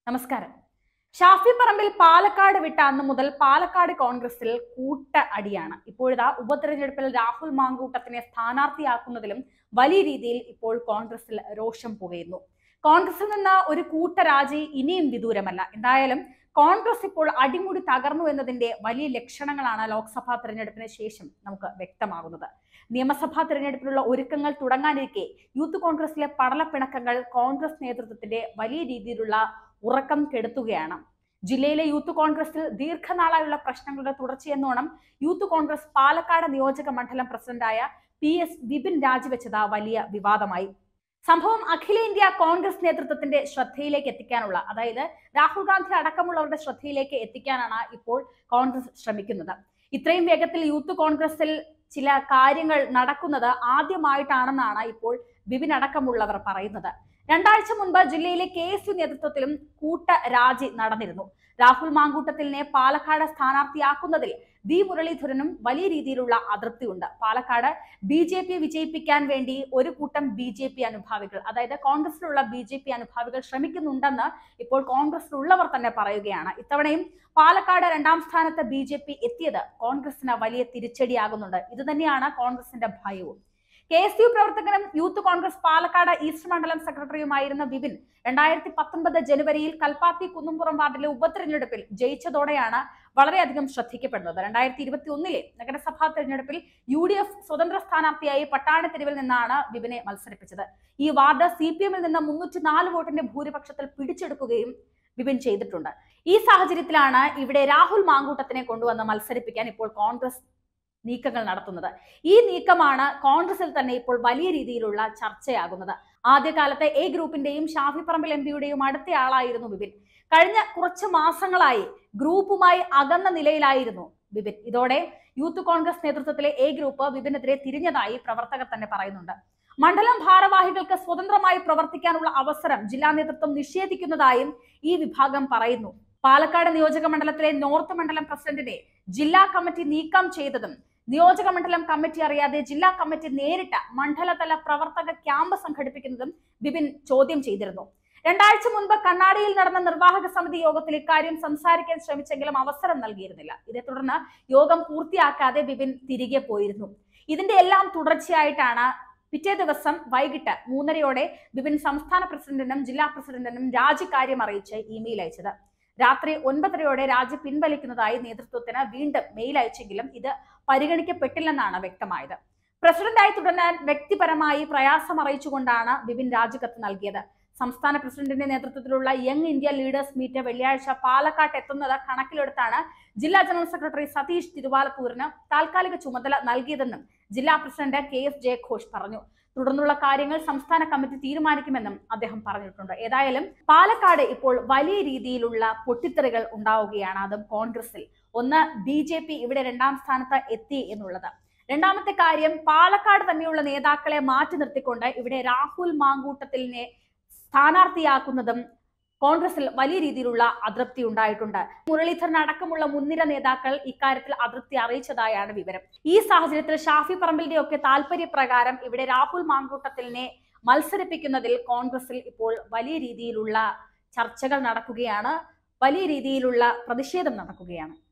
നമസ്കാരം ഷാഫി പറമ്പിൽ പാലക്കാട് വിട്ട അന്ന് മുതൽ പാലക്കാട് കോൺഗ്രസിൽ കൂട്ട അടിയാണ് ഇപ്പോഴിതാ ഉപതെരഞ്ഞെടുപ്പിൽ രാഹുൽ മാങ്കൂട്ടത്തിനെ സ്ഥാനാർത്ഥിയാക്കുന്നതിലും വലിയ രീതിയിൽ ഇപ്പോൾ കോൺഗ്രസിൽ രോഷം പുകയുന്നു കോൺഗ്രസിൽ നിന്ന് ഒരു കൂട്ടരാജി ഇനിയും വിദൂരമല്ല എന്തായാലും കോൺഗ്രസ് ഇപ്പോൾ അടിമുടി തകർന്നു എന്നതിന്റെ വലിയ ലക്ഷണങ്ങളാണ് ലോക്സഭാ തെരഞ്ഞെടുപ്പിന് ശേഷം നമുക്ക് വ്യക്തമാകുന്നത് നിയമസഭാ തെരഞ്ഞെടുപ്പിനുള്ള ഒരുക്കങ്ങൾ തുടങ്ങാനിരിക്കെ യൂത്ത് കോൺഗ്രസിലെ പടലപ്പിണക്കങ്ങൾ കോൺഗ്രസ് നേതൃത്വത്തിന്റെ വലിയ രീതിയിലുള്ള ഉറക്കം കെടുത്തുകയാണ് ജില്ലയിലെ യൂത്ത് കോൺഗ്രസിൽ ദീർഘനാളായുള്ള പ്രശ്നങ്ങളുടെ തുടർച്ചയെന്നോണം യൂത്ത് കോൺഗ്രസ് പാലക്കാട് നിയോജക മണ്ഡലം പ്രസിഡന്റായ പി എസ് വിപിൻ രാജിവെച്ചത് വലിയ വിവാദമായി സംഭവം അഖിലേന്ത്യാ കോൺഗ്രസ് നേതൃത്വത്തിന്റെ ശ്രദ്ധയിലേക്ക് എത്തിക്കാനുള്ള അതായത് രാഹുൽ ഗാന്ധി അടക്കമുള്ളവരുടെ ശ്രദ്ധയിലേക്ക് എത്തിക്കാനാണ് ഇപ്പോൾ കോൺഗ്രസ് ശ്രമിക്കുന്നത് ഇത്രയും വേഗത്തിൽ യൂത്ത് കോൺഗ്രസിൽ ചില കാര്യങ്ങൾ നടക്കുന്നത് ആദ്യമായിട്ടാണെന്നാണ് ഇപ്പോൾ ബിബിൻ അടക്കമുള്ളവർ പറയുന്നത് രണ്ടാഴ്ച മുൻപ് ജില്ലയിലെ കെ എസ് യു നേതൃത്വത്തിലും കൂട്ട രാജി നടന്നിരുന്നു രാഹുൽ മാങ്കൂട്ടത്തിലിനെ പാലക്കാട് സ്ഥാനാർത്ഥിയാക്കുന്നതിൽ വി മുരളീധരനും വലിയ രീതിയിലുള്ള അതൃപ്തിയുണ്ട് പാലക്കാട് ബി ജെ പി വിജയിപ്പിക്കാൻ വേണ്ടി ഒരു കൂട്ടം ബി ജെ പി അനുഭാവികൾ അതായത് കോൺഗ്രസിലുള്ള ബി ജെ പി അനുഭാവികൾ ശ്രമിക്കുന്നുണ്ടെന്ന് ഇപ്പോൾ കോൺഗ്രസിലുള്ളവർ തന്നെ പറയുകയാണ് ഇത്തവണയും പാലക്കാട് രണ്ടാം സ്ഥാനത്ത് ബി ജെ പി എത്തിയത് കോൺഗ്രസിന് വലിയ തിരിച്ചടിയാകുന്നുണ്ട് ഇത് തന്നെയാണ് കോൺഗ്രസിന്റെ ഭയവും കെ എസ് യു പ്രവർത്തകനും യൂത്ത് കോൺഗ്രസ് പാലക്കാട് ഈസ്റ്റ് മണ്ഡലം സെക്രട്ടറിയുമായിരുന്ന വിപിൻ രണ്ടായിരത്തി പത്തൊൻപത് ജനുവരിയിൽ കൽപ്പാത്തി കുന്നുംപുറം വാർഡിലെ ഉപതെരഞ്ഞെടുപ്പിൽ ജയിച്ചതോടെയാണ് വളരെയധികം ശ്രദ്ധിക്കപ്പെടുന്നത് രണ്ടായിരത്തി ഇരുപത്തി ഒന്നിലെ നഗരസഭാ തെരഞ്ഞെടുപ്പിൽ യു ഡി എഫ് സ്വതന്ത്ര സ്ഥാനാർത്ഥിയായി പട്ടാണിത്തെരുവിൽ നിന്നാണ് വിപിനെ മത്സരിപ്പിച്ചത് ഈ വാർഡ് സി പി എമ്മിൽ നിന്ന് മുന്നൂറ്റി നാല് വോട്ടിന്റെ ഭൂരിപക്ഷത്തിൽ പിടിച്ചെടുക്കുകയും വിപിൻ ചെയ്തിട്ടുണ്ട് ഈ സാഹചര്യത്തിലാണ് ഇവിടെ രാഹുൽ മാങ്കൂട്ടത്തിനെ കൊണ്ടുവന്ന് മത്സരിപ്പിക്കാൻ ഇപ്പോൾ കോൺഗ്രസ് നീക്കങ്ങൾ നടത്തുന്നത് ഈ നീക്കമാണ് കോൺഗ്രസിൽ തന്നെ ഇപ്പോൾ വലിയ രീതിയിലുള്ള ചർച്ചയാകുന്നത് ആദ്യകാലത്തെ എ ഗ്രൂപ്പിന്റെയും ഷാഫി പറമ്പിൽ എം പിയുടെയും അടുത്തയാളായിരുന്നു വിപിൻ കഴിഞ്ഞ കുറച്ച് മാസങ്ങളായി ഗ്രൂപ്പുമായി അകന്ന നിലയിലായിരുന്നു വിപിൻ ഇതോടെ യൂത്ത് കോൺഗ്രസ് നേതൃത്വത്തിലെ എ ഗ്രൂപ്പ് വിപിനെതിരെ തിരിഞ്ഞതായി പ്രവർത്തകർ തന്നെ പറയുന്നുണ്ട് മണ്ഡലം ഭാരവാഹികൾക്ക് സ്വതന്ത്രമായി പ്രവർത്തിക്കാനുള്ള അവസരം ജില്ലാ നേതൃത്വം നിഷേധിക്കുന്നതായും ഈ വിഭാഗം പറയുന്നു പാലക്കാട് നിയോജക മണ്ഡലത്തിലെ നോർത്ത് മണ്ഡലം പ്രസിഡന്റിനെ ജില്ലാ കമ്മിറ്റി നീക്കം ചെയ്തതും നിയോജക മണ്ഡലം കമ്മിറ്റി അറിയാതെ ജില്ലാ കമ്മിറ്റി നേരിട്ട് മണ്ഡലതല പ്രവർത്തക ക്യാമ്പ് സംഘടിപ്പിക്കുന്നതും ബിപിൻ ചോദ്യം ചെയ്തിരുന്നു രണ്ടാഴ്ച മുൻപ് കണ്ണാടിയിൽ നടന്ന നിർവാഹക സമിതി യോഗത്തിൽ ഇക്കാര്യം സംസാരിക്കാൻ ശ്രമിച്ചെങ്കിലും അവസരം നൽകിയിരുന്നില്ല ഇതേ തുടർന്ന് യോഗം പൂർത്തിയാക്കാതെ ബിപിൻ തിരികെ പോയിരുന്നു ഇതിന്റെ എല്ലാം തുടർച്ചയായിട്ടാണ് പിറ്റേ ദിവസം വൈകിട്ട് മൂന്നരയോടെ ബിപിൻ സംസ്ഥാന പ്രസിഡന്റിനും ജില്ലാ പ്രസിഡന്റിനും രാജിക്കാര്യം അറിയിച്ച് ഇമെയിൽ അയച്ചത് രാത്രി ഒൻപതരയോടെ രാജി പിൻവലിക്കുന്നതായി നേതൃത്വത്തിന് വീണ്ടും മെയിൽ അയച്ചെങ്കിലും ഇത് പരിഗണിക്കപ്പെട്ടില്ലെന്നാണ് വ്യക്തമായത് പ്രസിഡന്റായി തുടരാൻ വ്യക്തിപരമായി പ്രയാസം അറിയിച്ചുകൊണ്ടാണ് ബിപിൻ രാജിക്കത്ത് നൽകിയത് സംസ്ഥാന പ്രസിഡന്റിന്റെ നേതൃത്വത്തിലുള്ള യങ് ഇന്ത്യ ലീഡേഴ്സ് മീറ്റ് വെള്ളിയാഴ്ച പാലക്കാട്ട് എത്തുന്നത് കണക്കിലെടുത്താണ് ജില്ലാ ജനറൽ സെക്രട്ടറി സതീഷ് തിരുവാലത്തൂരിന് താൽക്കാലിക ചുമതല നൽകിയതെന്നും ജില്ലാ പ്രസിഡന്റ് കെ എസ് ജയഘോഷ് പറഞ്ഞു തുടർന്നുള്ള കാര്യങ്ങൾ സംസ്ഥാന കമ്മിറ്റി തീരുമാനിക്കുമെന്നും അദ്ദേഹം പറഞ്ഞിട്ടുണ്ട് ഏതായാലും പാലക്കാട് ഇപ്പോൾ വലിയ രീതിയിലുള്ള പൊട്ടിത്തെറികൾ ഉണ്ടാവുകയാണ് അതും കോൺഗ്രസിൽ ഒന്ന് ബി ജെ പി ഇവിടെ രണ്ടാം സ്ഥാനത്ത് എത്തി എന്നുള്ളത് രണ്ടാമത്തെ കാര്യം പാലക്കാട് തന്നെയുള്ള നേതാക്കളെ മാറ്റി നിർത്തിക്കൊണ്ട് ഇവിടെ രാഹുൽ മാങ്കൂട്ടത്തിലിനെ സ്ഥാനാർത്ഥിയാക്കുന്നതും കോൺഗ്രസിൽ വലിയ രീതിയിലുള്ള അതൃപ്തി ഉണ്ടായിട്ടുണ്ട് മുരളീധരൻ അടക്കമുള്ള മുൻനിര നേതാക്കൾ ഇക്കാര്യത്തിൽ അതൃപ്തി അറിയിച്ചതായാണ് വിവരം ഈ സാഹചര്യത്തിൽ ഷാഫി പറമ്പിലിന്റെ ഒക്കെ താല്പര്യപ്രകാരം ഇവിടെ രാഹുൽ മാങ്കൂട്ടത്തിലിനെ മത്സരിപ്പിക്കുന്നതിൽ കോൺഗ്രസിൽ ഇപ്പോൾ വലിയ രീതിയിലുള്ള ചർച്ചകൾ നടക്കുകയാണ് വലിയ രീതിയിലുള്ള പ്രതിഷേധം നടക്കുകയാണ്